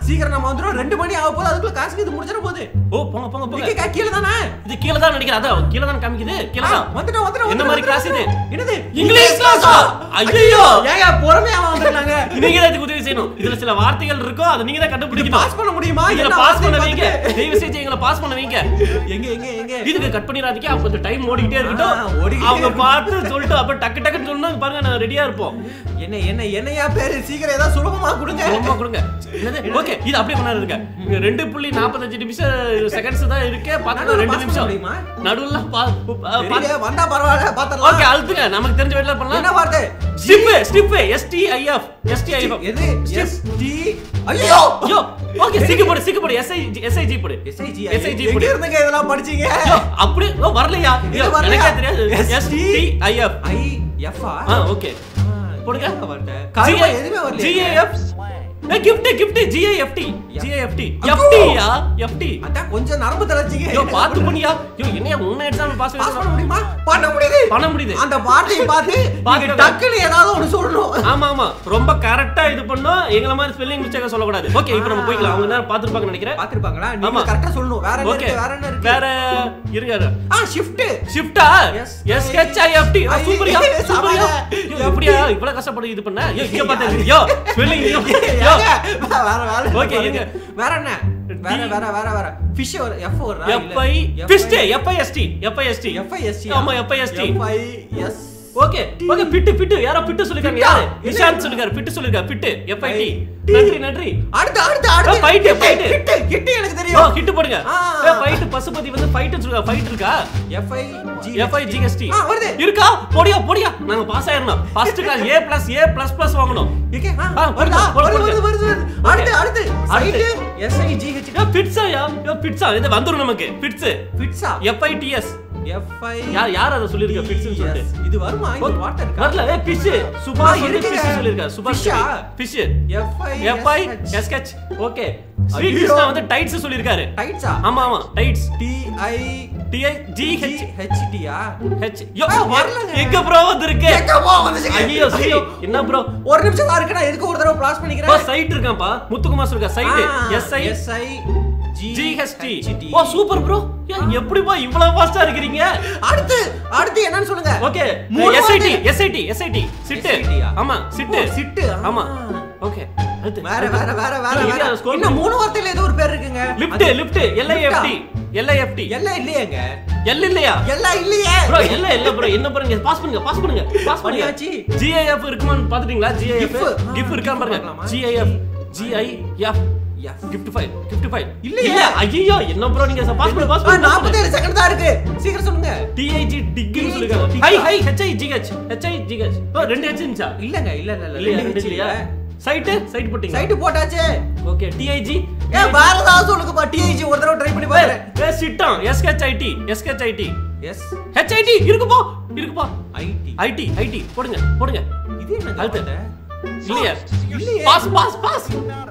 சீக்கிரம் நம்ம வந்துரும் ரெண்டு மணி ஆக போகுது அதுக்குள்ள காசுக்கு இது முடிஞ்சிட போகுது ஓ போங்க போங்க போங்க இங்க கீழே தானே இது கீழ தான் நினைக்கிறேன் அதான் கீழ தான் காமிக்குது கீழ தான் வந்துட்டோம் வந்துட்டோம் என்ன மாதிரி class இது? என்னது இங்கிலீஷ் class ஆ? ஐயையோ! ஏங்க பொறுமையா வந்துருக்காங்க நீங்க தான் இதுக்கு உதவி செய்யணும் இதுல சில வார்த்தைகள் இருக்கும் அதை நீங்க தான் கண்டுபிடிக்கணும் பாஸ் பண்ண முடியுமா இதுல என்ன பாஸ் பண்ண வார்த்தை வைங்க பார்த்துட்டு? தயவு செஞ்சு எங்களை பாஸ் பண்ண வைங்க எங்க எங்க எங்க இதுக்கு கட் பண்ணிடாதீங்க அவங்க கொஞ்சம் டைம் ஓடிக்கிட்டே ஆ, இருக்கட்டும் ஓடிக்கிட்டே அவங்க இருக்கட்டும். பார்த்து சொல்லிட்டு அப்ப டக்கு டக்குன்னு சொன்னா பாருங்க நான் ரெடியா இருப்போம் என்ன என்ன என்னையா பேரு சீக்கிரம் ஏதாவது சுலபமா கொடுங்க சுலபமா கொடுங்க ஓகே இது அப்படியே பண்ணாரு இருக்க இங்க ரெண்டு புள்ளி நாற்பத்தஞ்சு நிமிஷம் செகண்ட்ஸ் தான் இருக்கு பார்த்தா நடுவுல ரெண்டு pass பண்ண நிமிஷம் முடியுமா? நடுவுல பா- பா- பா- தெரியல, வந்தா பரவாயில்ல பாத்துறலாம் ஓகே அழுத்துங்க நமக்கு தெரிஞ்ச வேலை பண்ணலாம் என்ன வார்த்தை ஸ்டிப் ஸ்டிப் எஸ்டிஐஎஃப் எஸ்டிஐஎஃப் எது எஸ் டி ஐயோ ஐயோ ஓகே சிக்கு போடு சிக்கு போடு எஸ்ஐ எஸ்ஐஜி போடு எஸ்ஐஜி SIG எங்க போடு இருந்துங்க இதெல்லாம் படிச்சீங்க ஐயோ, அப்படி ஓ வரலையா இது ஐயோ, வரலையா? எனக்கே தெரியாது எஸ்டிஐஎஃப் I F ah ah okay போடுங்க. என்ன வார்த்தை கருவா எதுவுமே வரல GAF A gift gift GAFT GAFT ஐயோ. எஃப்டியா எஃப்டி அதான் கொஞ்சம் நரம்பு தளர்ச்சிங்க ஐயோ பாத்து பண்ணியா ஐயோ என்னையா உன்ன எக்ஸாம் பாஸ் பாஸ் பண்ண முடியுமா பண்ண முடியுது பண்ண முடியுது அந்த வார்த்தையை பார்த்து பார்க்கவே. நீங்க டக்குன்னு ஏதாவது ஒண்ணு சொல்லணும் ஆமா ஆமா ரொம்ப கரெக்டா இது பண்ணோம் எங்கள மாதிரி ஸ்பெல்லிங் மிஸ்டேக்க சொல்லக்கூடாது ஓகே இப்போ நம்ம போய்க்கலாம் அவங்க நேரம் பாத்துருப்பாங்க நினைக்கிறேன் பாத்துருப்பாங்களா நீங்க ஆமா. கரெக்டா சொல்லணும் வேற என்ன ஓகே இருக்கு வேற என்ன இருக்கு வேற இருங்க ஆ ஷிஃப்ட் ஷிஃப்டா Yes. S H I F T ஐ- சூப்பர்யா ஐ- சூப்பர்யா சமாள. எப்படியா இவ்வளவு கஷ்டப்பட்டு இது பண்ண ஐயோ இங்க பாத்து யோ ஸ்பெல்லிங் யோ யோ வேற வேற Okay, இருங்க. வேற என்ன வேற D- வேற வேற வேற ஃபிஷ் ஒரு எஃப் ஒரு F I fist F I S T F I S T F I S T ஆமா F I S T F I S okay okay fit fit யாரோ பிட்டு சொல்லிருக்காங்க பிட்டா? யாரு இல்ல. நிஷாந்த் சொல்லிருக்காரு பிட்டு சொல்லிருக்காரு fit F I T T. நன்றி நன்றி அடுத்து அடுத்து அடுத்து fight, fight. ஹிட் ஹிட் எனக்கு ஓ தெரியும் ஹிட் போடுங்க ஆ. ஏ ஃபைட் பசுபதி வந்து ஃபைட் சொல்லுங்க ஃபைட் இருக்கா F I G F I GST ஆ, வருது. இருக்கா போடியா போடியா நாங்க பாஸ் ஆயிரணும் first class A plus A plus plus வாங்கணும் ஓகே ஆ ஆ, வருதா போடு, வருது போடு, வருது வருது வருது. Okay. அடுத்து அடுத்து அடுத்து. Side S I G H ஏ பிட்ஸா யா ஏ பிட்ஸா இது வந்துரும் நமக்கு பிட்ஸ் பிட்ஸா F I TS F I யார் யார் அத சொல்லிருக்கா பிட்ஸ்னு சொல்லிட்டு இது வருமா இது வாட்டர் இருக்கா வரல ஏ ஃபிஷ் சுபாஷ் வந்து இருக்குங்க. ஃபிஷ் சொல்லிருக்கா சுபாஷ் Fish-ஆ? Fish F I F I எஸ்கெச் ஓகே ஸ்ரீ ஐயோ. கிருஷ்ணா வந்து டைட்ஸ் சொல்லிருக்காரு டைட்ஸா ஆமா ஆமா tights T I T I G H H H டியா ஹெச் யோ ஆ, வரலங்க. எங்க ப்ரோ வந்திருக்கு எங்கப்பா வந்துச்சுங்க? ஐயோ சரி ஐயோ. என்ன ப்ரோ ஒரு நிமிஷம் தான் இருக்கு நான் எதுக்கு ஒரு தடவை பிளாஸ் பா பண்ணிக்கிறேன் சைட் இருக்கான்ப்பா முத்துக்குமார் இருக்கா side S I S I G GHT H T ஓ சூப்பர் ப்ரோ எப்படிப்பா இவ்வளவு ஃபாஸ்டா இருக்கீங்க அடுத்து அடுத்து என்னன்னு சொல்லுங்க ஓகே மூணு எஸ்ஐடி வார்த்தை. எஸ்ஐடி எஸ்ஐடி சிட்டு SIT யா? ஆமா சிட்டு ஓ, சிட்டு, ஆ. ஆமா ஓகே அடுத்து வேற வேற வேற வேற இல்ல, வேற இல்ல, score இன்னும் மூணு வார்த்தையில ஏதோ ஒரு பேர் இருக்குங்க லிஃப்ட் லிஃப்ட் எல்ஐஎஃப்டி எல்ஐஎஃப்டி எல்லாம் இல்லையேங்க எல் இல்லையா எல்லாம் இல்லையே ப்ரோ இல்ல இல்ல ப்ரோ என்ன பாருங்க பாஸ் பண்ணுங்க பாஸ் பண்ணுங்க பாஸ் பண்ணுங்க பண்ணியாச்சு. ஜிஐஎஃப் இருக்குமான்னு பாத்துட்டீங்களா ஜிஐஎஃப் GIF. ஆ, கிஃப்ட் இருக்கா பாருங்க பார்க்கலாமா? GIF GIF Yes. Gift file gift file இல்லையே. இல்ல ஐயோ என்ன ப்ரோ நீங்க பாஸ் பண்ணு பாஸ் ஆ, பண்ணு நாற்பத்தேழு செகண்ட் தான் இருக்கு சீக்கிரம் சொல்லுங்க டிஐஜி டிகிரி சொல்லிருக்காங்க high high HI GH HI GH ஓ ரெண்டு ஹெச் இருந்துச்சா இல்லங்க இல்ல இல்ல இல்ல இல்லையா ரெண்டு ரெண்டு ஹெச் இல்லையா இல்ல சைட்டு சைட் போட்டீங்க சைட்டு போட்டாச்சு ஓகே டிஐஜி ஏ வேற ஏதாவது சொல்லுங்கப்பா டிஐஜி ஒரு தடவை ட்ரை பண்ணி பாக்குறேன் ஏ சிட்டான் எஸ்ஹெச்ஐடி எஸ்ஹெச்ஐடி எஸ் ஹெச்ஐடி இருக்குப்பா இருக்குப்பா ஐடி ஐடி ஐடி போடுங்க போடுங்க இது என்ன அடுத்து. வார்த்தை? இல்லையா இல்லையே. பாஸ் பாஸ் பாஸ்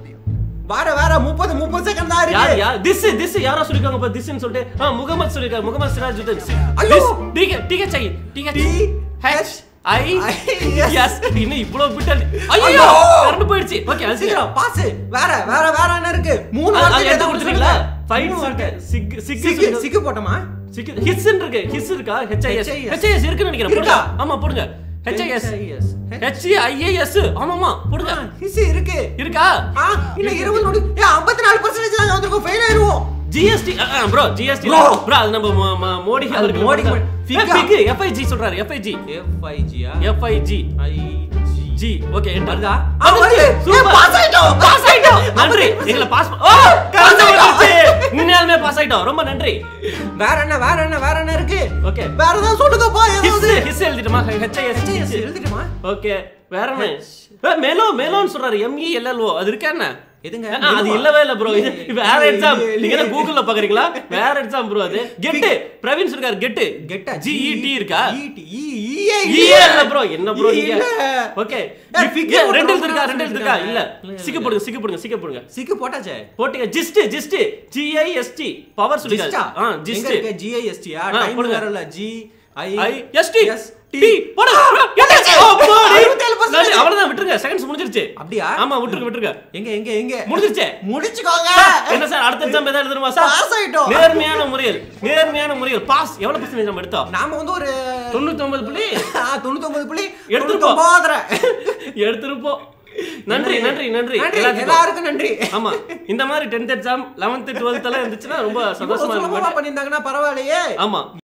வேற வேற முப்பது முப்பது செகண்ட் தான் யார் இருக்கு யார் திஸ் திஸ் யாரோ சொல்லிருக்காங்க பா திஸ்னு சொல்லிட்டு ஆ முகமது சொல்லிருக்காரு முகமது சிராஜுதீன் ஐயோ. திஸ் டிகே டிகே சை DK T H I yes. S இன்னும் இவ்வளவு பிட்டல் ஐயோ ஐயோ. கரண்ட் போயிடுச்சு ஓகே அது சீக்கிரம் சீக்கிரம் பாஸ் வேற வேற வேற என்ன இருக்கு மூணு அது வார்த்தை எடுத்து ஏதாவது கொடுத்துட்டீங்களா சொல்லுங்க. ஃபைட் மூணு வார்த்தை. சிக் சிக் சிக்கு சிக்கு போட்டோமா சிக் ஹிஸ்ன் இருக்கு ஹிஸ் இருக்கா ஹெச்ஐஎஸ் HIS. ஹெச்ஐஎஸ் இருக்குன்னு நினைக்கிறேன் இருக்கா? போடுங்க ஆமா போடுங்க ஹெச்ஐஎஸ் HIS. ஹெச்ஐஏஎஸ் ஆமாமா போடுங்க ஹிஸ் இருக்கு இருக்கா ஆ இல்ல இருபது நோடி ஏ 54% தாங்க வந்திருக்கோம் ஃபெயில் ஆயிருவோம் GST bro GST Bro. Bro அது நம்ம ம- ம- மோடி அது அவர்கள் மோடி மோடி fig-ஆ? ஃபிக் எஃப்ஐஜி சொல்றாரு எஃப்ஐஜி FIG ஆ எஃப்ஐஜி IG ஜி ஓகே வருதா? வருதா ஆ, வருது. சூப்பர் ஏ, pass ஆயிட்டோம். பாஸ் ஆயிட்டோம் நன்றி எங்களை பாஸ் ஓ Pass ஆயிட்டோம். உண்மையாலுமே பாஸ் ஆயிட்டோம் ரொம்ப நன்றி வேற என்ன வேற என்ன வேற என்ன இருக்கு ஓகே வேற ஏதாவது சொல்லுங்கப்பா ஹிஸ் ஏதாவது ஹிஸ் எழுதிட்டுமா ஹெச்ஐஎஸ் HIS எழுதிட்டுமா ஓகே வேற என்ன ஏ, மேலோ மேலோன்னு சொல்றாரு எம்இ எல்எல்ஓ அது இருக்கா என்ன எதுங்க ஆ, அது இல்லவே இல்ல ப்ரோ இது இது வேற இல்லையே, எக்ஸாம் இல்லையே, நீங்க என்ன இல்லையே. கூகுள்ல பாக்குறீங்களா வேற எக்ஸாம் ப்ரோ அது கெட் பிரவீன் சொல்றாரு கெட் கெட்டா ஜிஇடி இருக்கா ET EA EA இல்ல ப்ரோ என்ன ப்ரோ நீங்க இல்ல. ஓகே ஏ, figure ரெண்டு போட்டு எழுத்து இருக்கா ரெண்டு எழுத்து இருக்கா இல்ல இல்ல, சிக்க போடுங்க சிக்க போடுங்க சிக்க போடுங்க சிக்கு போட்டாச்சே போட்டுங்க ஜிஸ்ட் ஜிஸ்ட் ஜிஐஎஸ்டி பவர் சொல்லுங்க ஜிஸ்டா ஆ எங்க ஜிஸ்ட் இருக்கு GIST ஆ ஆ, டைம் போடுங்க. வேற இல்ல G I I ST S T போடுங்க bro, என்ன போச்சு. அப்பாடி. 67% நன்றி, அவ்வளவுதான் விட்டுருங்க செகண்ட்ஸ் முடிஞ்சிருச்சு அப்படியா? ஆமா விட்டுருங்க விட்டுருங்க எங்க எங்க எங்க முடிஞ்சிருச்சே முடிச்சுக்கோங்க என்ன சார் அடுத்த எக்ஸாம் ஏதாவது எழுதணுமா சார் பாஸ் ஆயிட்டோம் நேர்மையான முறையில் நேர்மையான முறையில் பாஸ் எவ்வளவு பர்சன்டேஜ் நம்ம எடுத்தோம் நாம வந்து ஒரு தொண்ணூத்தி ஒன்பது புள்ளி ஆ, தொண்ணூத்தொன்பது புள்ளி எடுத்திருப்போம். தொண்ணூத்தொன்பதரை. எடுத்திருப்போம் நன்றி நன்றி நன்றி நன்றி எல்லாத்துக்கும். எல்லாருக்கும் நன்றி ஆமா இந்த மாதிரி டென்த் எக்ஸாம் லெவன்த் டுவெல்த் எல்லாம் இருந்துச்சுன்னா ரொம்ப இவ்வளவு சந்தோஷமா சுலபமா இருக்கும் பண்ணியிருந்தாங்கன்னா பரவாயில்லையே ஆமா